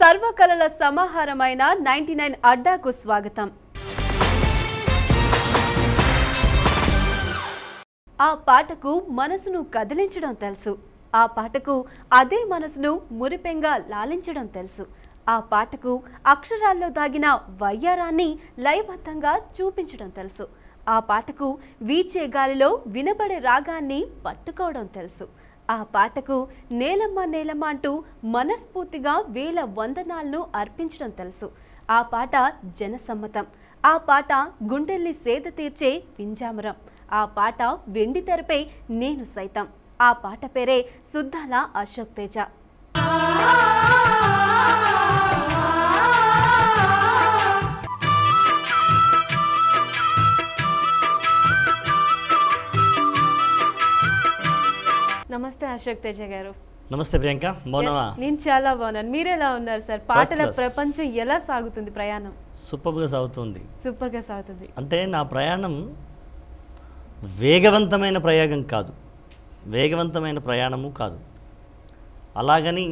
సర్వకళల సమాహారమైన ninety nine అడ్డాకు స్వాగతం ఆ పాటకు మనసును కదిలించడం తెలుసు ఆ పాటకు అదే మనసును మురిపెంగా లాలించడం తెలుసు ఆ పాటకు అక్షరాల్లో దాగిన వయ్యారాన్ని లయబద్ధంగా చూపించడం తెలుసు ఆ పాటకు వీచే గాలిలో వినబడే రాగాన్ని పట్టుకోవడం తెలుసు ఆ పాటకు నేలమ్మ నేలమ్మ అంటూ మనస్ఫూర్తిగా వేల వందనాలను అర్పించడం తెలుసు ఆ పాట జనసమ్మతం ఆ పాట గుండెల్ని సేద తీర్చే పింజామరం ఆ పాట వెండి తెరపై నేను సైతం ఆ పాట పేరే సుద్దాల అశోక్ తేజ నమస్తే అశోక్ తేజ గారు నమస్తే ప్రియాంక బాగున్నావా నేను చాలా బాగున్నాను మీరు ఎలా ఉన్నారు సార్ పాటల class. ప్రపంచం ఎలా సాగుతుంది ప్రయాణం సూపర్గా సాగుతుంది సూపర్ గా సాగుతుంది అంటే నా ప్రయాణం వేగవంతమైన ప్రయాగం కాదు వేగవంతమైన ప్రయాణము కాదు అలాగని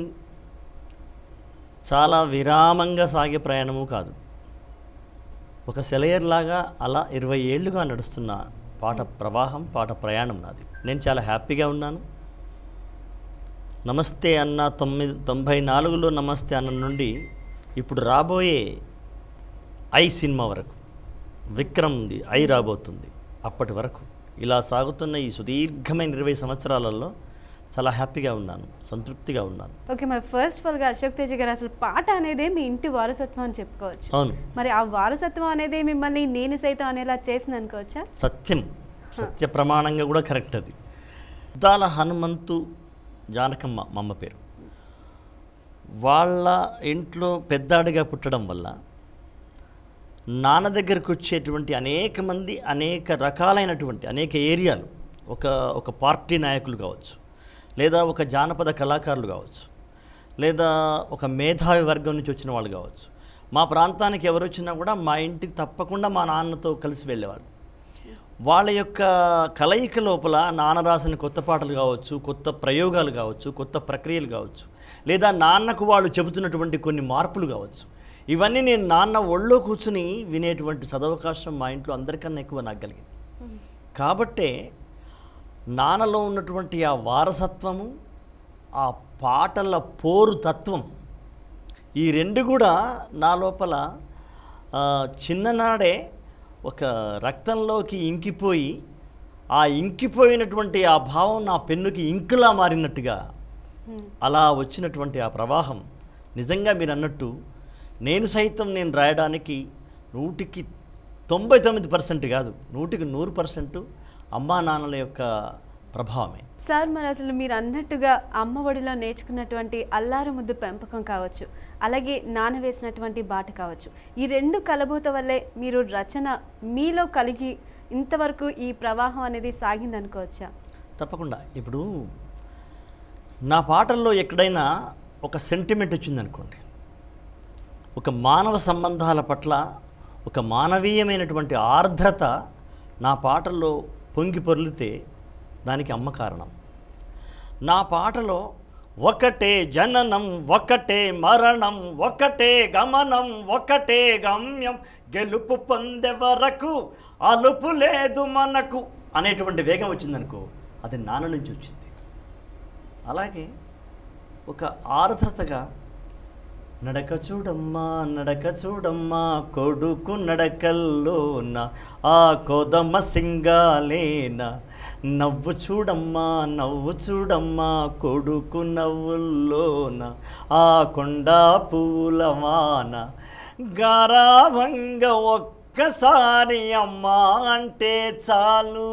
చాలా విరామంగా సాగే ప్రయాణము కాదు ఒక సెలయర్ లాగా అలా ఇరవై ఏళ్ళుగా నడుస్తున్న పాట ప్రవాహం పాట ప్రయాణం నాది నేను చాలా హ్యాపీగా ఉన్నాను నమస్తే అన్న తొమ్మిది తొంభై నాలుగులో నమస్తే అన్న నుండి ఇప్పుడు రాబోయే ఐ సినిమా వరకు విక్రమ్ది ఐ రాబోతుంది అప్పటి వరకు ఇలా సాగుతున్న ఈ సుదీర్ఘమైన ఇరవై సంవత్సరాలలో చాలా హ్యాపీగా ఉన్నాను సంతృప్తిగా ఉన్నాను ఓకే మరి ఫస్ట్ ఆఫ్ ఆల్ గా అశోక్ తేజ గారు అసలు పాట అనేది మీ ఇంటి వారసత్వం అని చెప్పుకోవచ్చు అవును మరి ఆ వారసత్వం అనేది మిమ్మల్ని నేను సైతం అనేలా చేసింది అనుకోవచ్చా సత్యం సత్య ప్రమాణంగా కూడా కరెక్ట్ అది దాల హనుమంతు జానకమ్మ మా అమ్మ పేరు వాళ్ళ ఇంట్లో పెద్దాడిగా పుట్టడం వల్ల నాన్న దగ్గరికి వచ్చేటువంటి అనేక మంది అనేక రకాలైనటువంటి అనేక ఏరియాలు ఒక ఒక పార్టీ నాయకులు కావచ్చు లేదా ఒక జానపద కళాకారులు కావచ్చు లేదా ఒక మేధావి వర్గం నుంచి వచ్చిన వాళ్ళు కావచ్చు మా ప్రాంతానికి ఎవరు వచ్చినా కూడా మా ఇంటికి తప్పకుండా మా నాన్నతో కలిసి వెళ్ళేవాళ్ళు వాళ్ళ యొక్క కలయిక లోపల నాన్న రాసిన కొత్త పాటలు కావచ్చు కొత్త ప్రయోగాలు కావచ్చు కొత్త ప్రక్రియలు కావచ్చు లేదా నాన్నకు వాళ్ళు చెబుతున్నటువంటి కొన్ని మార్పులు కావచ్చు ఇవన్నీ నేను నాన్న ఒళ్ళో కూర్చుని వినేటువంటి సదవకాశం మా ఇంట్లో అందరికన్నా ఎక్కువ నాకు కలిగింది కాబట్టే నాన్నలో ఉన్నటువంటి ఆ వారసత్వము ఆ పాటల పోరు తత్వం ఈ రెండు కూడా నా లోపల ఆ, చిన్ననాడే ఒక రక్తంలోకి ఇంకిపోయి ఆ ఇంకిపోయినటువంటి ఆ భావం నా పెన్నుకి ఇంకులా మారినట్టుగా అలా వచ్చినటువంటి ఆ ప్రవాహం నిజంగా మీరు అన్నట్టు నేను సైతం నేను రాయడానికి నూటికి తొంభై తొమ్మిది పర్సెంట్ కాదు నూటికి నూరు పర్సెంట్ అమ్మా నాన్నల యొక్క ప్రభావమే సార్ మరి అసలు మీరు అన్నట్టుగా అమ్మ ఒడిలో నేర్చుకున్నటువంటి అల్లారు ముద్దు పెంపకం కావచ్చు అలాగే నాన్న వేసినటువంటి బాట కావచ్చు ఈ రెండు కలబోత వల్లే మీరు రచన మీలో కలిగి ఇంతవరకు ఈ ప్రవాహం అనేది సాగింది అనుకోవచ్చా తప్పకుండా ఇప్పుడు నా పాటల్లో ఎక్కడైనా ఒక సెంటిమెంట్ వచ్చిందనుకోండి ఒక మానవ సంబంధాల పట్ల ఒక మానవీయమైనటువంటి ఆర్ద్రత నా పాటల్లో పొంగి పొర్లితే దానికి అమ్మ కారణం నా పాటలో ఒకటే జననం ఒకటే మరణం ఒకటే గమనం ఒకటే గమ్యం గెలుపు పొందే వరకు అలుపు లేదు మనకు అనేటువంటి వేగం వచ్చిందనుకో అది నాన్న నుంచి వచ్చింది అలాగే ఒక ఆర్ద్రతగా నడక చూడమ్మా నడక చూడమ్మా కొడుకు నడకల్లోన ఆ కోదమ్మ సింగాలేన నవ్వు చూడమ్మా నవ్వు చూడమ్మా కొడుకు నవ్వుల్లోన ఆ కొండా పూల వాన గారాభంగా ఒక్కసారి అమ్మా అంటే చాలు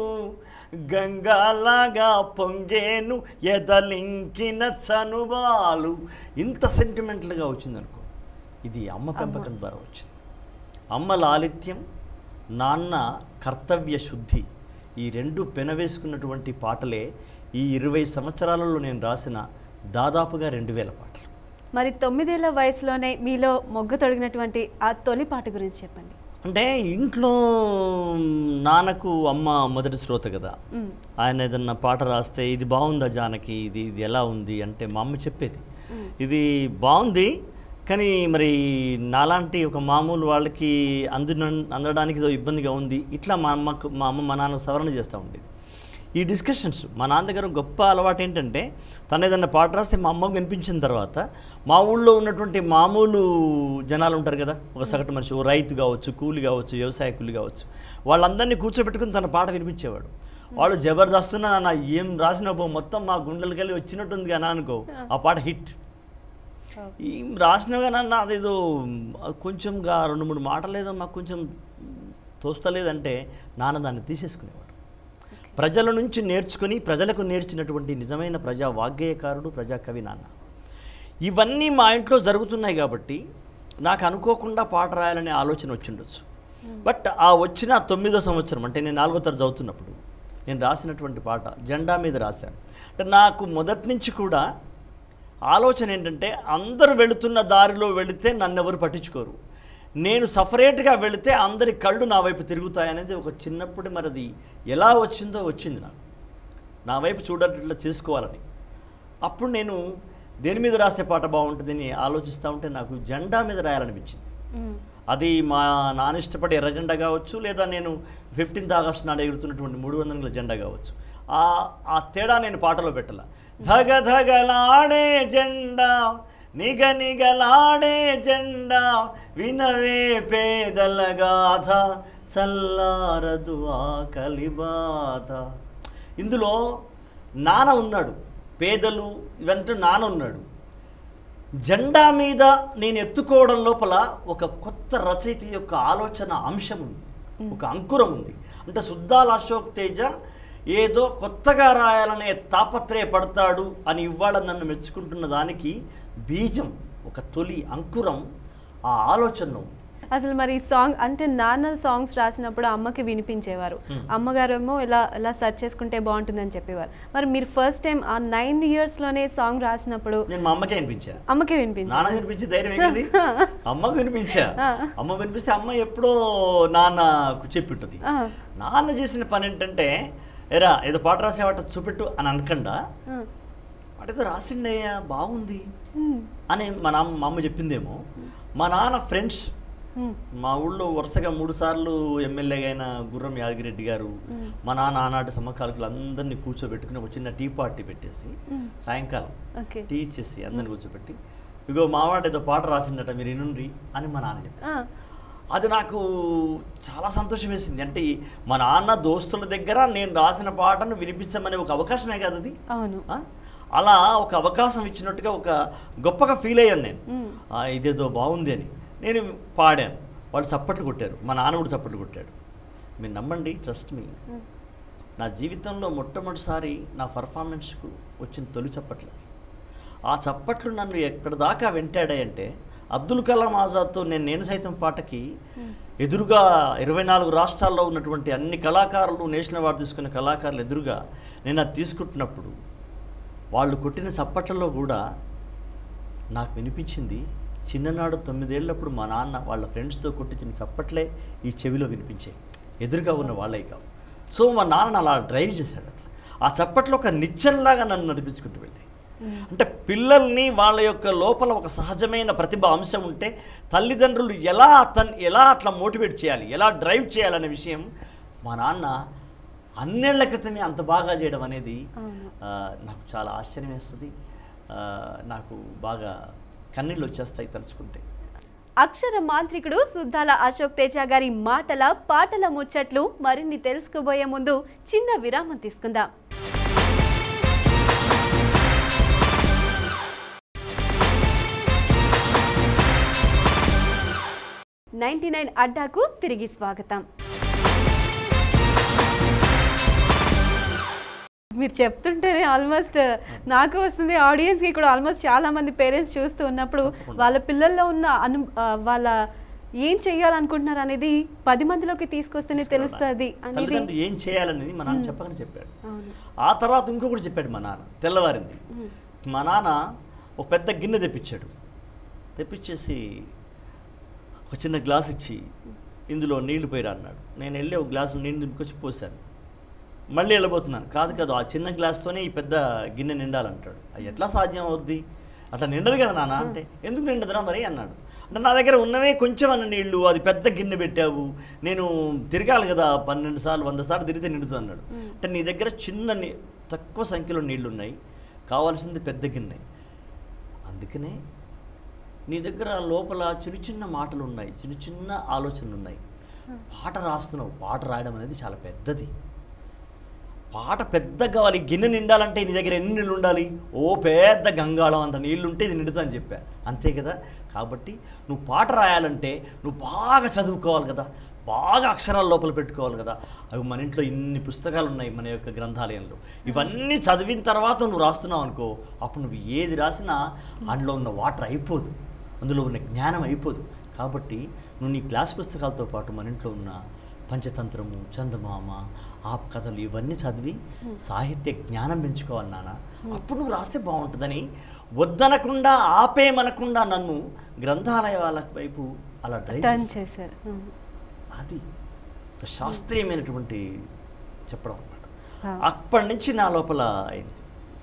గంగాలాగా పొంగేను ఎదలింకిన చనుబాలు ఇంత సెంటిమెంటల్గా వచ్చిందనుకో ఇది అమ్మ పెంపకం ద్వారా వచ్చింది అమ్మ లాలిత్యం నాన్న కర్తవ్య శుద్ధి ఈ రెండు పెనవేసుకున్నటువంటి పాటలే ఈ ఇరవై సంవత్సరాలలో నేను రాసిన దాదాపుగా రెండు వేల పాటలు మరి తొమ్మిదేళ్ల వయసులోనే మీలో మొగ్గు తొడిగినటువంటి ఆ తొలి పాట గురించి చెప్పండి అంటే ఇంట్లో నాన్నకు అమ్మ మొదటి శ్రోత కదా మ్, ఆయన ఏదన్నా పాట రాస్తే ఇది బాగుందా జానకి ఇది ఇది ఎలా ఉంది అంటే మా అమ్మ చెప్పేది ఇది బాగుంది కానీ మరి నాలాంటి ఒక మామూలు వాళ్ళకి అందిన అందడానికి ఏదో ఇబ్బందిగా ఉంది ఇట్లా మా అమ్మకు మా అమ్మ మా నాన్న సవరణ చేస్తూ ఉండేది ఈ డిస్కషన్స్ మా నాన్న దగ్గర గొప్ప అలవాటు ఏంటంటే తను ఏదన్నా పాట రాస్తే మా అమ్మకు వినిపించిన తర్వాత మా ఊళ్ళో ఉన్నటువంటి మామూలు జనాలు ఉంటారు కదా ఒక సగటు మనిషి ఓ రైతు కావచ్చు కూలి కావచ్చు వ్యవసాయ కూలి కావచ్చు వాళ్ళందరినీ కూర్చోబెట్టుకుని తన పాట వినిపించేవాడు వాళ్ళు జబర్దస్తున్నా నా ఏం రాసిన పో మొత్తం మా గుండెలకెళ్ళి వచ్చినట్టుంది కానీ అనుకో ఆ పాట హిట్ ఈ రాసినగా నన్ను అదేదో కొంచెంగా రెండు మూడు మాటలు ఏదో మాకు కొంచెం తోస్తలేదంటే నాన్న దాన్ని తీసేసుకునేవాడు ప్రజల నుంచి నేర్చుకుని ప్రజలకు నేర్చినటువంటి నిజమైన ప్రజా వాగ్గేయకారుడు ప్రజాకవి నాన్న ఇవన్నీ మా ఇంట్లో జరుగుతున్నాయి కాబట్టి నాకు అనుకోకుండా పాట రాయాలనే ఆలోచన వచ్చిండొచ్చు బట్ ఆ వచ్చిన తొమ్మిదో సంవత్సరం అంటే నేను నాలుగో తరగతి చదువుతున్నప్పుడు నేను రాసినటువంటి పాట జెండా మీద రాశాను అంటే నాకు మొదటి నుంచి కూడా ఆలోచన ఏంటంటే అందరూ వెళుతున్న దారిలో వెళితే నన్ను ఎవరు పట్టించుకోరు నేను సపరేట్గా వెళితే అందరి కళ్ళు నా వైపు తిరుగుతాయనేది ఒక చిన్నప్పుడు మరి అది ఎలా వచ్చిందో వచ్చింది నాకు నా వైపు చూడట్లా చేసుకోవాలని అప్పుడు నేను దేని మీద రాస్తే పాట బాగుంటుందని ఆలోచిస్తూ ఉంటే నాకు జెండా మీద రాయాలనిపించింది మ్మ్. అది మా నాన్న ఇష్టపడే ఎర్ర జెండా కావచ్చు లేదా నేను ఫిఫ్టీన్త్ ఆగస్ట్ నాడు ఎగురుతున్నటువంటి మూడు వందల జెండా కావచ్చు ఆ ఆ తేడా నేను పాటలో పెట్టాల ధగ ధగలాడే జెండా నిగ నిగలాడే జెండా వినవే పేదల గాథ చల్లారదు ఆకలి బాధ ఇందులో నాన్న ఉన్నాడు పేదలు ఇవంతా నాన్న ఉన్నాడు జెండా మీద నేను ఎత్తుకోవడం లోపల ఒక కొత్త రచయిత యొక్క ఆలోచన అంశం ఉంది ఒక అంకురం ఉంది అంటే సుద్దాల అశోక్ తేజ ఏదో కొత్తగా రాయాలనే తాపత్రయపడతాడు అని ఇవాళ నన్ను మెచ్చుకుంటున్న దానికి బీజం ఒక తొలి అంకురం ఆ ఆలోచనలో ఉంది అసలు మరి ఈ సాంగ్ అంటే నాన్న సాంగ్స్ రాసినప్పుడు అమ్మకి వినిపించేవారు అమ్మగారు ఏమో ఇలా ఇలా సెర్చ్ చేసుకుంటే బాగుంటుందని చెప్పేవారు మరి మీరు ఫస్ట్ టైం ఆ నైన్ లోనే సాంగ్ రాసినప్పుడు నేను మా అమ్మకే అనిపించా అమ్మకి వినిపించారు నాన్న వినిపించి ధైర్యం ఏంటిది అమ్మకు వినిపించా అమ్మ వినిపిస్తే అమ్మ ఎప్పుడో నాన్నకు చెప్పి ఉంటుంది ఆ, నాన్న చేసిన పని ఏంటంటే ఎరా ఏదో పాట రాసేవాట చూపెట్టు అని అనకుండా ఆ, వాటేదో రాసిండయ్యా బాగుంది మ్మ్, అని మా నాన్న మా అమ్మ చెప్పిందేమో మా నాన్న ఫ్రెండ్స్ మ్మ్, మా ఊళ్ళో వరుసగా మూడు సార్లు ఎమ్మెల్యేగా అయిన గుర్రం యాదగిరెడ్డి గారు మా నాన్న ఆనాటి సమకాలికులు అందరినీ కూర్చోబెట్టుకుని ఒక చిన్న టీ పార్టీ పెట్టేసి సాయంకాలం ఓకే టీ ఇచ్చేసి అందరిని కూర్చోబెట్టి ఇగో మావాడు ఏదో పాట రాసిందట మీరు ఇనుండ్రి అని మా నాన్న చెప్పారు ఆ, అది నాకు చాలా సంతోషం వేసింది అంటే ఈ మా నాన్న దోస్తుల దగ్గర నేను రాసిన పాటను వినిపించమనే ఒక అవకాశమే కదా అది అవును ఆ? అలా ఒక అవకాశం ఇచ్చినట్టుగా ఒక గొప్పగా ఫీల్ అయ్యాను నేను మ్మ్. ఆ, ఇదేదో బాగుంది అని నేను పాడాను వాళ్ళు చప్పట్లు కొట్టారు మా నాన్న కూడా చప్పట్లు కొట్టాడు మీరు నమ్మండి ట్రస్ట్ మీ మ్మ్. నా జీవితంలో మొట్టమొదటిసారి నా పర్ఫార్మెన్స్కు వచ్చిన తొలి చప్పట్లు ఆ చప్పట్లు నన్ను ఎక్కడి దాకా వెంటాడాయంటే అబ్దుల్ కలాం ఆజాద్తో నేను నేను సైతం పాటకి ఎదురుగా ఇరవై నాలుగు రాష్ట్రాల్లో ఉన్నటువంటి అన్ని కళాకారులు నేషనల్ అవార్డు తీసుకున్న కళాకారులు ఎదురుగా నేను అది తీసుకుంటున్నప్పుడు వాళ్ళు కొట్టిన చప్పట్లలో కూడా నాకు వినిపించింది చిన్ననాడు తొమ్మిదేళ్ళప్పుడు మా నాన్న వాళ్ళ ఫ్రెండ్స్తో కొట్టించిన చప్పట్లే ఈ చెవిలో వినిపించాయి ఎదురుగా ఉన్న వాళ్ళే కావు సో మా నాన్న అలా డ్రైవ్ చేశాడు అట్లా ఆ చప్పట్లో ఒక నిత్యంలాగా నన్ను నడిపించుకుంటూ వెళ్ళాయి అంటే పిల్లల్ని వాళ్ళ యొక్క లోపల ఒక సహజమైన ప్రతిభ అంశం ఉంటే తల్లిదండ్రులు ఎలా తన్ ఎలా అట్లా మోటివేట్ చేయాలి ఎలా డ్రైవ్ చేయాలనే విషయం మా నాన్న అన్నేళ్ల క్రితమే అంత బాగా చేయడం అనేది అవును. ఆ, నాకు చాలా ఆశ్చర్యం వేస్తుంది ఆ, నాకు బాగా కన్నీళ్ళు వచ్చేస్తాయి తలుచుకుంటే అక్షర మాంత్రికుడు సుద్దాల అశోక్ తేజ గారి మాటల పాటల ముచ్చట్లు మరిన్ని తెలుసుకోబోయే ముందు చిన్న విరామం తీసుకుందాం నైన్టీ నైన్ అడ్డాకు తిరిగి స్వాగతం మీరు చెప్తుంటేనే ఆల్మోస్ట్ నాకు వస్తుంది ఆడియన్స్కి కూడా ఆల్మోస్ట్ చాలా మంది పేరెంట్స్ చూస్తూ ఉన్నప్పుడు వాళ్ళ పిల్లల్లో ఉన్న అను ఆ, వాళ్ళ ఏం చెయ్యాలనుకుంటున్నారు అనేది పది మందిలోకి తీసుకొస్తేనే తెలుస్తుంది అనేది తల్లిదండ్రులు ఏం చేయాలనేది మా నాన్న చెప్పకనే చెప్పాడు అవును ఆ తర్వాత ఇంకొకటి చెప్పాడు మా నాన్న తెల్లవారింది మా నాన్న ఒక పెద్ద గిన్నె తెప్పించాడు తెప్పించేసి ఒక చిన్న గ్లాస్ ఇచ్చి ఇందులో నీళ్లు పోయిరా అన్నాడు నేను వెళ్ళి ఒక గ్లాసు నీళ్ళు నింపుకొచ్చి పోసాను మళ్ళీ వెళ్ళబోతున్నాను కాదు కాదు ఆ చిన్న గ్లాస్తోనే ఈ పెద్ద గిన్నె నిండాలంటాడు అది ఎట్లా సాధ్యం అవుద్ది అట్లా నిండదు కదా నాన్న అంటే ఎందుకు నిండదురా మరి అన్నాడు అంటే నా దగ్గర ఉన్నవే కొంచెం అన్న నీళ్లు అది పెద్ద గిన్నె పెట్టావు నేను తిరగాలి కదా పన్నెండు సార్లు వంద సార్లు తిరిగితే నిండుతుంది అన్నాడు అంటే నీ దగ్గర చిన్న నీ తక్కువ సంఖ్యలో నీళ్లు ఉన్నాయి కావాల్సింది పెద్ద గిన్నె అందుకనే నీ దగ్గర లోపల చిన్న చిన్న మాటలు ఉన్నాయి చిన్న చిన్న ఆలోచనలు ఉన్నాయి పాట రాస్తున్నావు పాట రాయడం అనేది చాలా పెద్దది పాట పెద్దగా కావాలి గిన్నె నిండాలంటే నీ దగ్గర ఎన్ని నీళ్ళు ఉండాలి ఓ పెద్ద గంగాళం అంత నీళ్ళు ఉంటే ఇది నిండుతా అని చెప్పా అంతే కదా కాబట్టి నువ్వు పాట రాయాలంటే నువ్వు బాగా చదువుకోవాలి కదా బాగా అక్షరాల లోపల పెట్టుకోవాలి కదా అవి మన ఇంట్లో ఇన్ని పుస్తకాలు ఉన్నాయి మన యొక్క గ్రంథాలయంలో ఇవన్నీ చదివిన తర్వాత నువ్వు రాస్తున్నావు అనుకో అప్పుడు నువ్వు ఏది రాసినా అందులో ఉన్న వాటర్ అయిపోదు అందులో ఉన్న జ్ఞానం అయిపోదు కాబట్టి నువ్వు నీ క్లాస్ పుస్తకాలతో పాటు మన ఇంట్లో ఉన్న పంచతంత్రము చందమామ ఆ కథలు ఇవన్నీ చదివి సాహిత్య జ్ఞానం పెంచుకోవాలి నాన్న అప్పుడు నువ్వు రాస్తే బాగుంటుందని వద్దనకుండా ఆపేమనకుండా నన్ను గ్రంథాలయాల వైపు అలా డ్రైవ్ టర్న్ చేశారు. చేశారు ఉమ్. అది ఒక శాస్త్రీయమైనటువంటి చెప్పడం అన్నమాట ఆ. అప్పటి నుంచి నా లోపల అయింది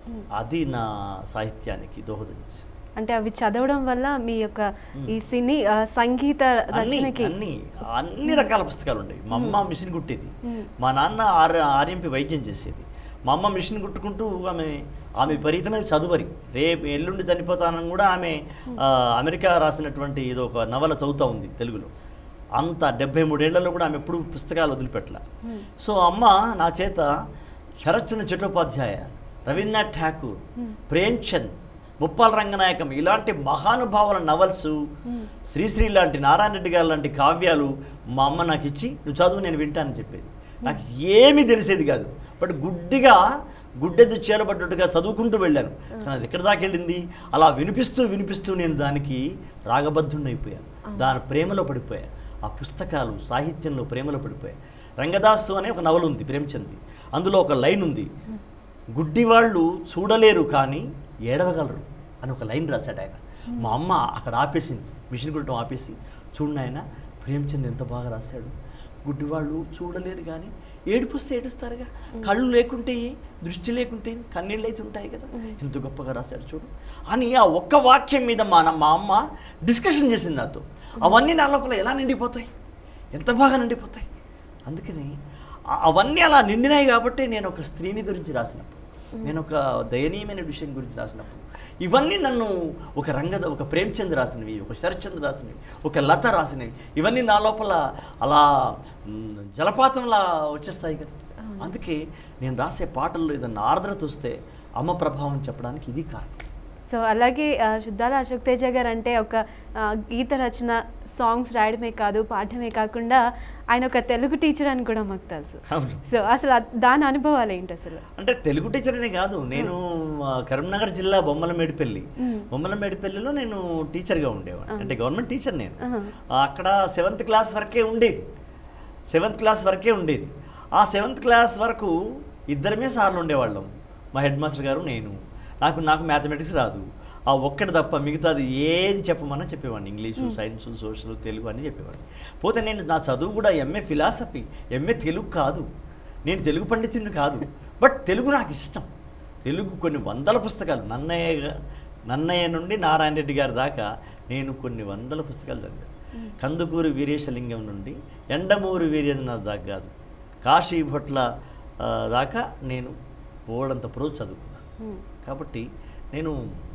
అది నా సాహిత్యానికి దోహదం చేసింది అంటే అవి చదవడం వల్ల మీ యొక్క ఈ సినీ ఆ, సంగీత అన్ని రచనకి అన్ని అన్ని రకాల పుస్తకాలు ఉండేవి మా అమ్మ మిషన్ కుట్టేది మ్మ్. మా నాన్న ఆర్ ఆర్ఎంపి వైద్యం చేసేది మా అమ్మ మిషన్ కుట్టుకుంటూ ఆమె ఆమె విపరీతమైన చదువరి రేపు ఎల్లుండి చనిపోతానని కూడా ఆమె ఆ, అమెరికా రాసినటువంటి ఏదో ఒక నవల చదువుతూ ఉంది తెలుగులో అంత డెబ్బై మూడేళ్లలో కూడా ఆమె ఎప్పుడు పుస్తకాలు వదిలిపెట్టలే సో అమ్మ నా చేత శరత్చంద్ర చట్టోపాధ్యాయ రవీంద్రనాథ్ ఠాకూర్ ప్రేమ్చంద్ ముప్పాల రంగనాయకం ఇలాంటి మహానుభావుల నవల్స్ శ్రీశ్రీ లాంటి నారాయణ రెడ్డి గారు లాంటి కావ్యాలు మా అమ్మ నాకు ఇచ్చి నువ్వు చదువు నేను వింటానని చెప్పేది నాకు ఏమీ తెలిసేది కాదు బట్ గుడ్డిగా గుడ్డెద్దు చేరబడ్డట్టుగా చదువుకుంటూ వెళ్ళాను కానీ అది ఎక్కడి దాకా వెళ్ళింది అలా వినిపిస్తూ వినిపిస్తూ నేను దానికి రాగబద్ధుడైపోయాను దాని ప్రేమలో పడిపోయా ఆ పుస్తకాలు సాహిత్యంలో ప్రేమలో పడిపోయా రంగదాసు అనే ఒక నవల ఉంది ప్రేమచంద్ది అందులో ఒక లైన్ ఉంది గుడ్డివాళ్ళు చూడలేరు కానీ ఏడవగలరు అని ఒక లైన్ రాశాడు ఆయన మా అమ్మ అక్కడ ఆపేసింది మిషన్ కుట్టడం ఆపేసి చూడండి ఆయన ప్రేమచంద్ ఎంత బాగా రాశాడు గుడ్డివాళ్ళు చూడలేరు కానీ ఏడుపుస్తే ఏడుస్తారుగా కళ్ళు లేకుంటే దృష్టి లేకుంటే కన్నీళ్ళు అయితే ఉంటాయి కదా ఎంత గొప్పగా రాశాడు చూడు అని ఆ ఒక్క వాక్యం మీద మా నా- మా అమ్మ డిస్కషన్ చేసింది నాతో అవన్నీ నా లోపల ఎలా నిండిపోతాయి ఎంత బాగా నిండిపోతాయి అందుకని ఆ- అవన్నీ అలా నిండినాయి కాబట్టి నేను ఒక స్త్రీని గురించి రాసినప్పుడు నేను ఒక దయనీయమైన విషయం గురించి రాసినప్పుడు ఇవన్నీ నన్ను ఒక రంగద ఒక ప్రేమ్చంద్ రాసినవి ఒక శరత్చంద్ రాసినవి ఒక లత రాసినవి ఇవన్నీ నా లోపల అలా మ్, జలపాతంలా వచ్చేస్తాయి కదా అందుకే నేను రాసే పాటల్లో ఏదన్నా ఆర్ద్రత వస్తే అమ్మ ప్రభావం చెప్పడానికి ఇది కారణం సో అలాగే ఆ, శుద్ధాల అశోక్ తేజ గారు అంటే ఒక ఆ, గీత రచన సాంగ్స్ రాయడమే కాదు పాడటమే కాకుండా ఆయన ఒక తెలుగు టీచర్ అని కూడా మాకు తెలుసు అవును సో అసలు ఆ- దాని అనుభవాలు ఏంటి అసలు అంటే తెలుగు టీచర్నే కాదు నేను ఆ, కరీంనగర్ జిల్లా బొమ్మలమేడిపల్లి మ్మ్. బొమ్మలమేడిపల్లిలో నేను టీచర్గా ఉండేవాడిని అంటే గవర్నమెంట్ టీచర్ నేను ఆహా. అక్కడ సెవెంత్ క్లాస్ వరకే ఉండేది సెవెంత్ క్లాస్ వరకే ఉండేది ఆ సెవెంత్ క్లాస్ వరకు ఇద్దరమే సార్లు ఉండేవాళ్ళం మా హెడ్ మాస్టర్ గారు నేను నాకు నాకు మ్యాథమెటిక్స్ రాదు ఆ ఒక్కటి తప్ప మిగతాది ఏది చెప్పమన్నా చెప్పేవాడిని ఇంగ్లీషు సైన్స్ సోషల్ తెలుగు అని చెప్పేవాడిని పోతే నేను నా చదువు కూడా ఎంఏ ఫిలాసఫీ ఎంఏ తెలుగు కాదు నేను తెలుగు పండితుడిని కాదు బట్ తెలుగు నాకు ఇష్టం తెలుగు కొన్ని వందల పుస్తకాలు నన్నయ్య గా- నన్నయ్య నుండి నారాయణ రెడ్డి గారి దాకా నేను కొన్ని వందల పుస్తకాలు చదివాను కందుకూరి వీరేశలింగం నుండి ఎండమూరి వీరేంద్రనాథ్ దాకా కాదు కాశీ భట్ల ఆ, దాకా నేను పోవడంత ప్రోజు చదువుకున్నాను మ్మ్. కాబట్టి నేను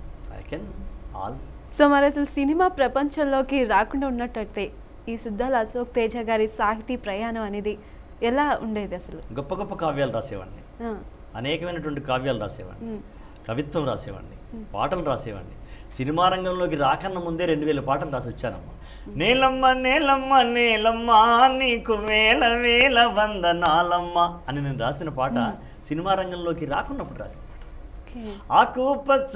ఐ కెన్ ఆల్ సో మరి అసలు సినిమా ప్రపంచంలోకి రాకుండా ఉన్నట్టయితే ఈ శుద్ధాల అశోక్ తేజ గారి సాహితీ ప్రయాణం అనేది ఎలా ఉండేది అసలు గొప్ప గొప్ప కావ్యాలు రాసేవాడిని ఆ, అనేకమైనటువంటి కావ్యాలు రాసేవాడిని మ్మ్. కవిత్వం రాసేవాడిని పాటలు రాసేవాడిని సినిమా రంగంలోకి రాకన్నా ముందే రెండు వేల పాటలు రాసి వచ్చానమ్మా నేలమ్మ నేలమ్మ నేలమ్మ నీకు వేల వేల వందనాలమ్మ అని నేను రాసిన పాట సినిమా రంగంలోకి రాకున్నప్పుడు రాసిన పాట ఓకే ఆకు పచ్చ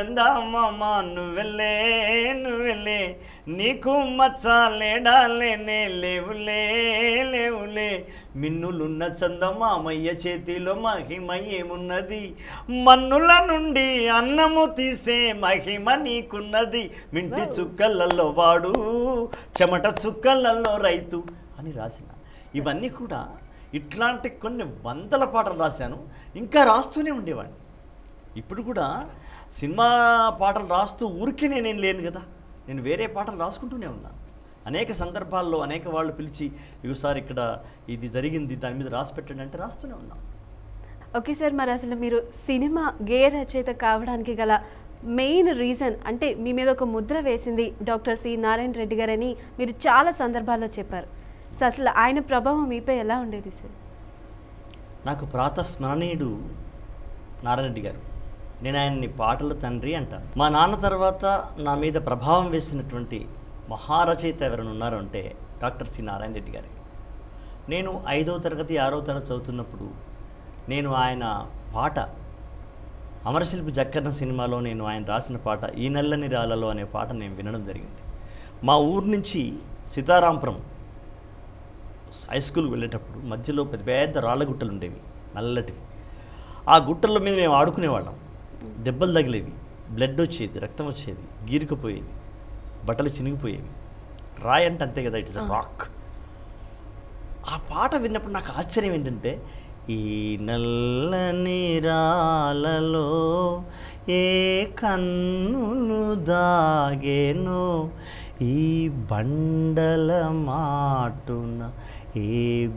చందమామ నువ్వెళ్ళే నువ్వెళ్ళే నీకు మచ్చ లేడాలేనే లేవులే లేవులే మిన్నులున్న చందమామయ్య చేతిలో మహిమ ఏమున్నది మన్నుల నుండి అన్నము తీసే మహిమ నీకున్నది మింటి చుక్కలలో వాడు చెమట చుక్కలలో రైతు అని రాసిన ఇవన్నీ కూడా ఇట్లాంటి కొన్ని వందల పాటలు రాశాను ఇంకా రాస్తూనే ఉండేవాడిని ఇప్పుడు కూడా సినిమా పాటలు రాస్తూ ఊరికే నేనేం లేను కదా నేను వేరే పాటలు రాసుకుంటూనే ఉన్నాను అనేక సందర్భాల్లో అనేక వాళ్ళు పిలిచి ఇవి సార్ ఇక్కడ ఇది జరిగింది దాని మీద రాసి పెట్టండి అంటే రాస్తూనే ఉన్నాం ఓకే సార్ మరి అసలు మీరు సినిమా గేయ రచయిత కావడానికి గల మెయిన్ రీజన్ అంటే మీ మీద ఒక ముద్ర వేసింది డాక్టర్ సి నారాయణ రెడ్డి గారని మీరు చాలా సందర్భాల్లో చెప్పారు సో అసలు ఆయన ప్రభావం మీపై ఎలా ఉండేది సార్ నాకు ప్రాతస్మరణీయుడు నారాయణరెడ్డి గారు నేను ఆయన్ని పాటల తండ్రి అంటాను మా నాన్న తర్వాత నా మీద ప్రభావం వేసినటువంటి మహారచయిత ఎవరైనా ఉన్నారో అంటే డాక్టర్ సి నారాయణ రెడ్డి గారు నేను ఐదో తరగతి ఆరో తరగతి చదువుతున్నప్పుడు నేను ఆయన పాట అమరశిల్పి జక్కన్న సినిమాలో నేను ఆయన రాసిన పాట ఈ నల్లని రాలలో అనే పాట నేను వినడం జరిగింది మా ఊరు నుంచి సీతారాంపురం హై స్కూల్కి వెళ్ళేటప్పుడు మధ్యలో పెద్ద పెద్ద రాళ్ళ గుట్టలు ఉండేవి నల్లటివి ఆ గుట్టల మీద మేము ఆడుకునేవాళ్ళం దెబ్బలు తగిలేవి బ్లడ్ వచ్చేది రక్తం వచ్చేది గీరుకుపోయేది బట్టలు చినిగిపోయేవి రాయి అంటే అంతే కదా ఇట్ ఇస్ రాక్ ఆ పాట విన్నప్పుడు నాకు ఆశ్చర్యం ఏంటంటే ఈ నల్లని రాలలో ఏ కన్నులు దాగేనో ఈ బండల మాటున ఏ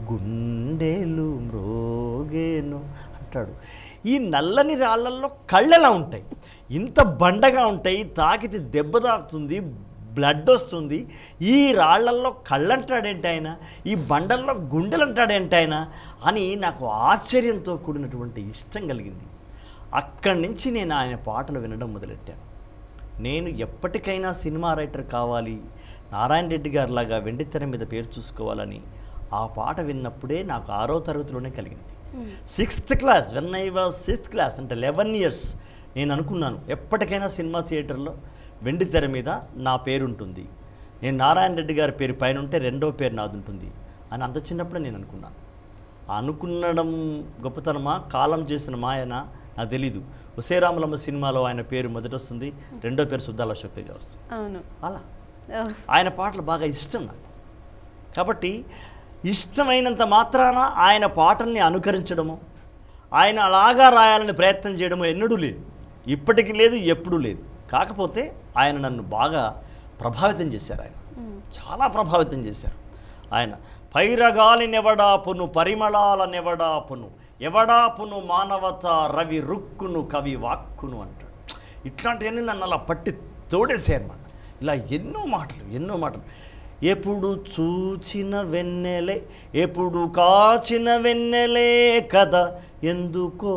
గుండెలు మ్రోగేను అంటాడు ఈ నల్లని రాళ్ళల్లో కళ్ళెలా ఉంటాయి ఇంత బండగా ఉంటాయి తాకితే దెబ్బ తాకుతుంది బ్లడ్ వస్తుంది ఈ రాళ్లల్లో కళ్ళంటాడేంటి ఆయన ఈ బండల్లో గుండెలు అంటాడేంటి ఆయన అని నాకు ఆశ్చర్యంతో కూడినటువంటి ఇష్టం కలిగింది అక్కడి నుంచి నేను ఆయన పాటలు వినడం మొదలెట్టాను నేను ఎప్పటికైనా సినిమా రైటర్ కావాలి నారాయణ రెడ్డి గారిలాగా వెండితెర మీద పేరు చూసుకోవాలని ఆ పాట విన్నప్పుడే నాకు ఆరో తరగతిలోనే కలిగింది sixth class when I was sixth class అంటే లెవెన్ ఇయర్స్ నేను అనుకున్నాను ఎప్పటికైనా సినిమా థియేటర్లో వెండి తెర మీద నా పేరు ఉంటుంది నేను నారాయణ రెడ్డి గారి పేరు పైన ఉంటే రెండో పేరు నాది ఉంటుంది అని అంత చిన్నప్పుడే నేను అనుకున్నాను ఆ అనుకున్నడం గొప్పతనమా కాలం చేసిన మాయన నాకు తెలీదు ఉసేరాములమ్మ సినిమాలో ఆయన పేరు మొదట వస్తుంది రెండో పేరు సుద్దాల అశోక్ తేజ వస్తుంది అవును అలా ఓ, ఆయన పాటలు బాగా ఇష్టం నాకు కాబట్టి ఇష్టమైనంత మాత్రాన ఆయన పాటల్ని అనుకరించడము ఆయన అలాగా రాయాలని ప్రయత్నం చేయడము ఎన్నడూ లేదు ఇప్పటికీ లేదు ఎప్పుడూ లేదు కాకపోతే ఆయన నన్ను బాగా ప్రభావితం చేశారు ఆయన చాలా ప్రభావితం చేశారు ఆయన పైరగాలి నెవడాపును పరిమళాల నెవడాపును ఎవడాపును మానవత రవి రుక్కును కవి వాక్కును అంటాడు ఇట్లాంటివన్నీ నన్ను అలా పట్టి తోడేసాయి అన్నమాట ఇలా ఎన్నో మాటలు ఎన్నో మాటలు ఎప్పుడు చూచిన వెన్నెలే ఎప్పుడు కాచిన వెన్నెలే కదా ఎందుకో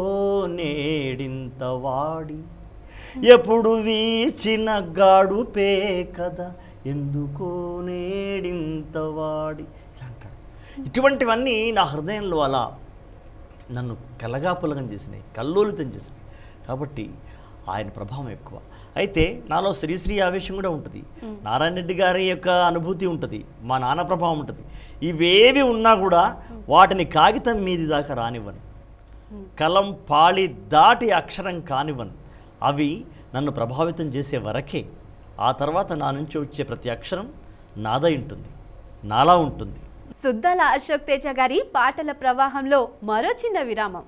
నేడింత వాడి ఎప్పుడు వీచిన గాడుపే కదా ఎందుకో నేడింత వాడి ఇలా అంటాడు ఇటువంటివన్నీ నా హృదయంలో అలా నన్ను కలగాపులగం చేసినాయి కల్లోలితం చేసినాయి కాబట్టి ఆయన ప్రభావం ఎక్కువ అయితే నాలో శ్రీశ్రీ ఆవేశం కూడా ఉంటుంది నారాయణ రెడ్డి గారి యొక్క అనుభూతి ఉంటుంది మా నాన్న ప్రభావం ఉంటుంది ఇవేవి ఉన్నా కూడా వాటిని కాగితం మీది దాకా రానివ్వను కలం పాళి దాటి అక్షరం కానివ్వను అవి నన్ను ప్రభావితం చేసే వరకే ఆ తర్వాత నా నుంచి వచ్చే ప్రతి అక్షరం నాదై ఉంటుంది నాలా ఉంటుంది సుద్దాల అశోక్ తేజ గారి పాటల ప్రవాహంలో మరో చిన్న విరామం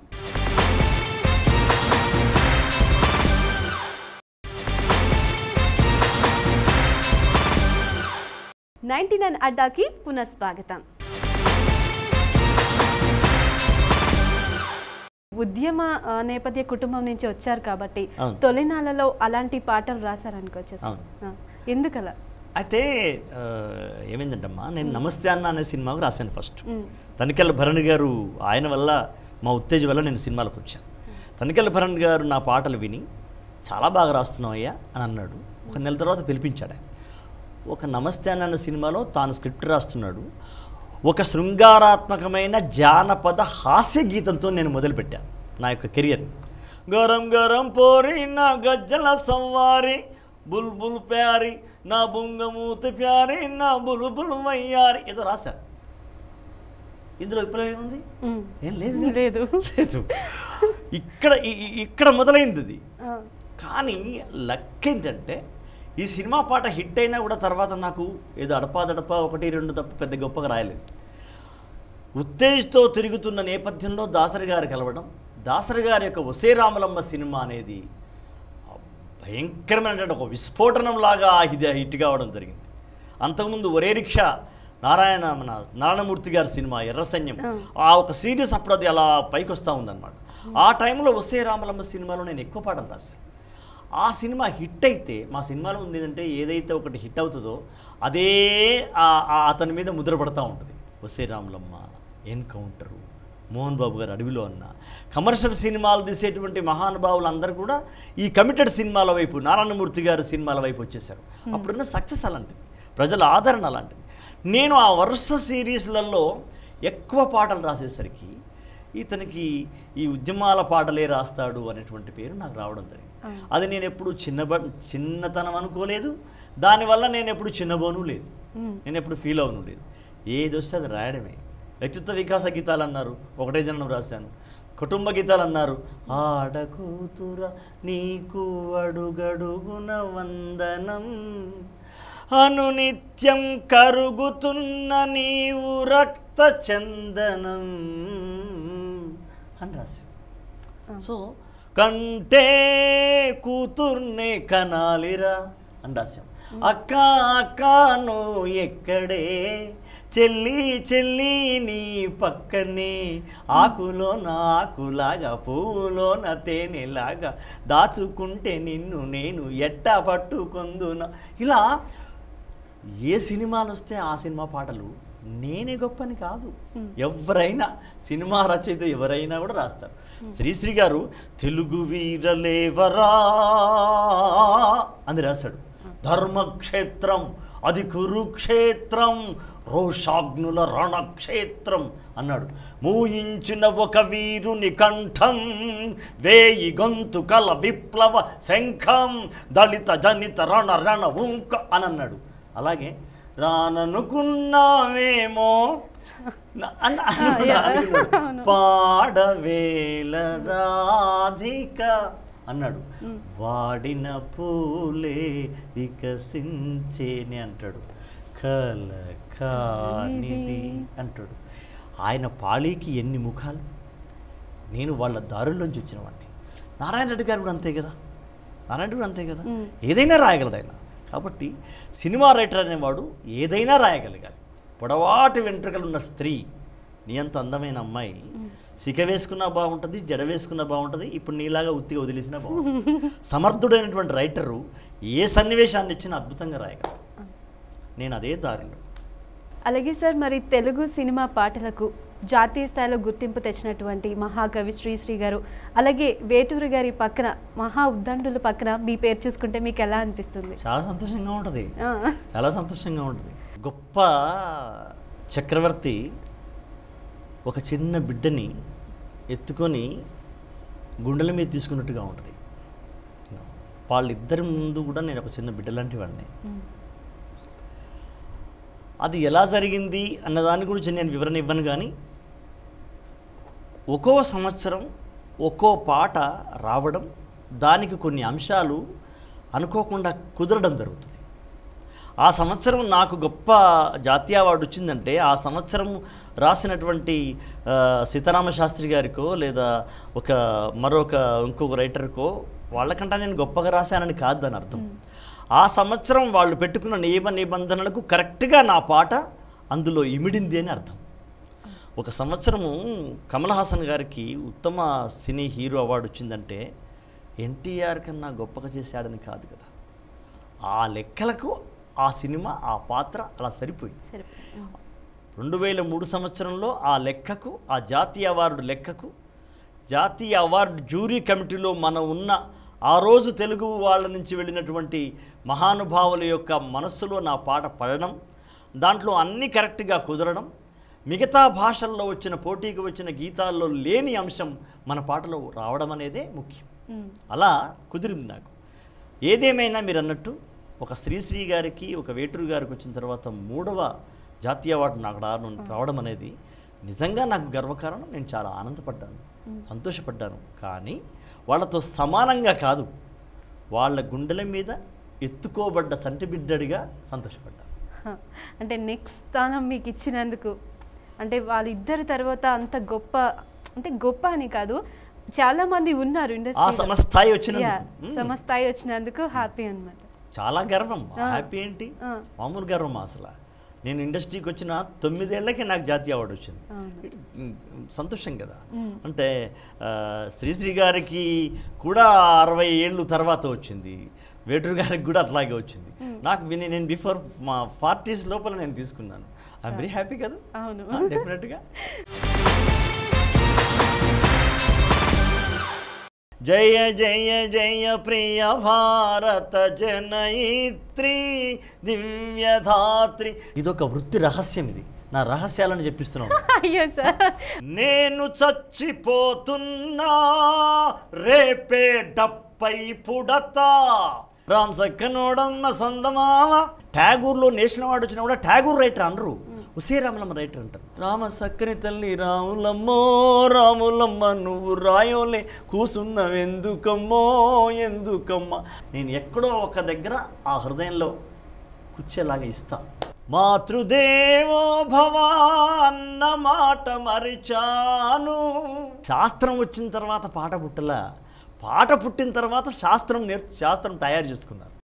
నైన్టీ నైన్ అడ్డాకి పునఃస్వాగతం ఉద్యమ ఆ, నేపథ్య కుటుంబం నుంచి వచ్చారు కాబట్టి అవును. తొలినాళ్ళలో అలాంటి పాటలు రాశారనుకోవచ్చు అవును. ఎందుకలా అయితే ఆ, ఏమైందంటమ్మా నేను నమస్తే అన్న అనే సినిమాకు రాశాను ఫస్ట్ మ్. తనికెళ్ళ భరణ్ గారు ఆయన వల్ల మా ఉత్తేజ వల్ల నేను సినిమాలకు వచ్చాను తనికెళ్ళ భరణ్ గారు నా పాటలు విని చాలా బాగా రాస్తున్నావు అయ్యా అని అన్నాడు ఒక నెల తర్వాత పిలిపించాడు ఆయన ఒక నమస్తే అన్న అన్న సినిమాలో తాను స్క్రిప్ట్ రాస్తున్నాడు ఒక శృంగారాత్మకమైన జానపద హాస్య గీతంతో నేను మొదలుపెట్టాను నా యొక్క కెరియర్ని గరం గరం పోరి నా గజ్జల సవ్వారి బుల్బుల్ ప్యారి నా బుంగమూతి ప్యారి నా బుల్బుల్ వయ్యారి ఏదో రాశారు ఇందులో విప్లవం ఏముంది మ్. ఏం లేదు లేదు లేదు ఇక్కడ ఇ- ఇ- ఇక్కడ మొదలైంది అది ఆ, కానీ లక్ ఏంటంటే ఈ సినిమా పాట హిట్ అయినా కూడా తర్వాత నాకు ఏదో అడపాదడపా ఒకటి రెండు తప్ప పెద్ద గొప్పగా రాయలేదు ఉత్తేజ్తో తిరుగుతున్న నేపథ్యంలో దాసరి గారు కలవడం దాసరి గారి యొక్క ఒసే రామలమ్మ సినిమా అనేది భయంకరమైనటువంటి ఒక విస్ఫోటనం లాగా ఇది హిట్ కావడం జరిగింది అంతకుముందు ఒరే రిక్షా నారాయణ మన నారాయణమూర్తి గారి సినిమా ఎర్ర సైన్యం ఆ ఒక సీరియస్ అప్పుడు అది అలా పైకి వస్తూ ఉందన్నమాట ఆ టైంలో వసే రామలమ్మ సినిమాలో నేను ఎక్కువ పాటలు రాశాను ఆ సినిమా హిట్ అయితే మా సినిమాలో ఉంది ఏంటంటే ఏదైతే ఒకటి హిట్ అవుతుందో అదే ఆ- ఆ అతని మీద ముద్ర పడతా ఉంటుంది వసే రాములమ్మ ఎన్కౌంటరు మోహన్ బాబు గారు అడవిలో అన్న కమర్షియల్ సినిమాలు తీసేటువంటి మహానుభావులు అందరూ కూడా ఈ కమిటెడ్ సినిమాల వైపు నారాయణమూర్తి గారి సినిమాల వైపు వచ్చేసారు అప్పుడున్న సక్సెస్ అలాంటిది ప్రజల ఆదరణ అలాంటిది నేను ఆ వరుస సిరీస్లలో ఎక్కువ పాటలు రాసేసరికి ఇతనికి ఈ ఉద్యమాల పాటలే రాస్తాడు అనేటువంటి పేరు నాకు రావడం జరిగింది అది నేను ఎప్పుడు చిన్నబ చిన్నతనం అనుకోలేదు దానివల్ల నేను ఎప్పుడు చిన్నబోను లేదు నేను ఎప్పుడు ఫీల్ అవను లేదు ఏది వస్తే అది రాయడమే వ్యక్తిత్వ వికాస గీతాలు అన్నారు ఒకటే జనం రాశాను కుటుంబ గీతాలు అన్నారు ఆడకూతుర నీకు అడుగడుగున వందనం అనునిత్యం కరుగుతున్న నీవు రక్త చందనం అని రాశాం సో కంటే కూతుర్నే కనాలిరా అని రాశాం అక్క అక్క నువ్వు ఎక్కడే చెల్లి చెల్లి నీ పక్కనే ఆకులో నా ఆకులాగా పువ్వులో నా తేనెలాగా దాచుకుంటే నిన్ను నేను ఎట్టా పట్టుకొందున ఇలా ఏ సినిమాలు వస్తే ఆ సినిమా పాటలు నేనే గొప్పని కాదు ఎవరైనా సినిమా రచయిత ఎవరైనా కూడా రాస్తారు శ్రీశ్రీ గారు తెలుగు వీరలేవరా అని రాశాడు ధర్మక్షేత్రం అది కురుక్షేత్రం రోషాగ్నుల రణక్షేత్రం అన్నాడు మూయించిన ఒక వీరుని కంఠం వేయి గొంతుకల విప్లవ శంఖం దళిత జనిత రణ రణ ఉంక అని అన్నాడు అలాగే రాననుకున్నావేమో న- అన్న- అనుకున్నాడు. పాడవేల రాధిక అన్నాడు వాడిన పూలే వికసించేని అంటాడు కలకానిది అంటాడు ఆయన పాళీకి ఎన్ని ముఖాలు నేను వాళ్ళ దారుల్లోంచి వచ్చిన వాడిని నారాయణ రెడ్డి గారు కూడా అంతే కదా నారాయణ రెడ్డి కూడా అంతే కదా ఏదైనా రాయగలడు ఆయన కాబట్టి సినిమా రైటర్ అనేవాడు ఏదైనా రాయగలగాలి పొడవాటి వెంట్రుకలు ఉన్న స్త్రీ నీ అంత అందమైన అమ్మాయి సిక వేసుకున్నా బాగుంటుంది జడ వేసుకున్నా బాగుంటుంది ఇప్పుడు నీలాగా ఉత్తిగా వదిలేసినా బాగుంటుంది సమర్థుడైనటువంటి రైటరు ఏ సన్నివేశాన్ని ఇచ్చినా అద్భుతంగా రాయగలడు నేను అదే దారిలో అలాగే సార్ మరి తెలుగు సినిమా పాటలకు జాతీయ స్థాయిలో గుర్తింపు తెచ్చినటువంటి మహాకవి శ్రీశ్రీ గారు అలాగే వేటూరు గారి పక్కన మహా ఉద్దండుల పక్కన మీ పేరు చూసుకుంటే మీకు ఎలా అనిపిస్తుంది చాలా సంతోషంగా ఉంటుంది ఆ, చాలా సంతోషంగా ఉంటుంది గొప్ప చక్రవర్తి ఒక చిన్న బిడ్డని ఎత్తుకొని గుండెల మీద తీసుకున్నట్టుగా ఉంటుంది వాళ్ళిద్దరి ముందు కూడా నేను ఒక చిన్న బిడ్డ లాంటి వాడిని ఉమ్, అది ఎలా జరిగింది అన్న దాని గురించి నేను వివరణ ఇవ్వను కానీ ఒక్కో సంవత్సరం ఒక్కో పాట రావడం దానికి కొన్ని అంశాలు అనుకోకుండా కుదరడం జరుగుతుంది ఆ సంవత్సరం నాకు గొప్ప జాతీయ అవార్డు వచ్చిందంటే ఆ సంవత్సరం రాసినటువంటి ఆ, సీతారామ శాస్త్రి గారికో లేదా ఒక మరొక ఇంకొక రైటర్కో వాళ్ళకంటే నేను గొప్పగా రాశానని కాదు దాని అర్థం ఆ సంవత్సరం వాళ్ళు పెట్టుకున్న నియమ నిబంధనలకు కరెక్ట్గా నా పాట అందులో ఇమిడింది అని అర్థం ఒక సంవత్సరము కమల్ హాసన్ గారికి ఉత్తమ సినీ హీరో అవార్డు వచ్చిందంటే ఎన్టీఆర్ కన్నా గొప్పగా చేశాడని కాదు కదా ఆ లెక్కలకు ఆ సినిమా ఆ పాత్ర అలా సరిపోయింది సరే ఉమ్, రెండు వేల మూడు సంవత్సరంలో ఆ లెక్కకు ఆ జాతీయ అవార్డు లెక్కకు జాతీయ అవార్డు జ్యూరీ కమిటీలో మనం ఉన్న ఆ రోజు తెలుగు వాళ్ళ నుంచి వెళ్ళినటువంటి మహానుభావుల యొక్క మనస్సులో నా పాట పడడం దాంట్లో అన్నీ కరెక్ట్గా కుదరడం మిగతా భాషల్లో వచ్చిన పోటీకి వచ్చిన గీతాల్లో లేని అంశం మన పాటలో రావడం అనేదే ముఖ్యం ఉమ్, అలా కుదిరింది నాకు ఏదేమైనా మీరు అన్నట్టు ఒక శ్రీశ్రీ గారికి ఒక వేటూరు గారికి వచ్చిన తర్వాత మూడవ జాతీయ అవార్డు నాకు రావడం రావడం అనేది నిజంగా నాకు గర్వకారణం నేను చాలా ఆనందపడ్డాను సంతోషపడ్డాను కానీ వాళ్ళతో సమానంగా కాదు వాళ్ళ గుండెల మీద ఎత్తుకోబడ్డ సంటి బిడ్డడిగా సంతోషపడ్డాను హ, అంటే నెక్స్ట్ స్థానం మీకు ఇచ్చినందుకు అంటే వాళ్ళిద్దరి తర్వాత అంత గొప్ప అంటే గొప్ప అని కాదు చాలా మంది ఉన్నారు ఆ ఇండస్ట్రీ సమస్థాయి వచ్చినందుకు మ్మ్. సమస్థాయి వచ్చినందుకు హ్యాపీ అన్నమాట చాలా గర్వం హ్యాపీ ఏంటి ఆ. మామూలు గర్వం అసలు నేను ఇండస్ట్రీకి వచ్చిన తొమ్మిదేళ్లకే నాకు జాతీయ అవార్డు వచ్చింది అవును. ఇట్ ఉమ్, సంతోషం కదా అంటే ఆ, శ్రీశ్రీ గారికి కూడా అరవై ఏళ్ళు తర్వాత వచ్చింది వేటూరు గారికి కూడా అట్లాగే వచ్చింది నాకు విని నేను బిఫోర్ మా ఫార్టీస్ లోపల నేను తీసుకున్నాను ఐఎమ్ వెరీ హ్యాపీ కదా అవును డెఫినెట్గా జయ జయ జయ ప్రియ భారత జనయిత్రి దివ్యధాత్రి ఇదొక వృత్తి రహస్యం ఇది నా రహస్యాలను చెప్పిస్తున్నాను అయ్యో సార్ నేను చచ్చిపోతున్నా రేపే డప్పై పుడతా రామ్ సక్కనోడమ్మ సందమామ ట్యాగూర్లో నేషనల్ అవార్డు వచ్చినా కూడా ట్యాగూర్ రైటర్ అనరు ఉసే రాములమ్మ రైటర్ అంటారు రామ సక్కని తల్లి రాములమ్మో రాములమ్మ నువ్వు రాయోలే కూసున్నవెందుకమ్మో ఎందుకమ్మా నేను ఎక్కడో ఒక దగ్గర ఆ హృదయంలో కూర్చేలాగా ఇస్తా మాతృదేవో భవ అన్న మాట మరిచాను శాస్త్రం వచ్చిన తర్వాత పాట పుట్టలా పాట పుట్టిన తర్వాత శాస్త్రం నేర్ శాస్త్రం తయారు చేసుకున్నారు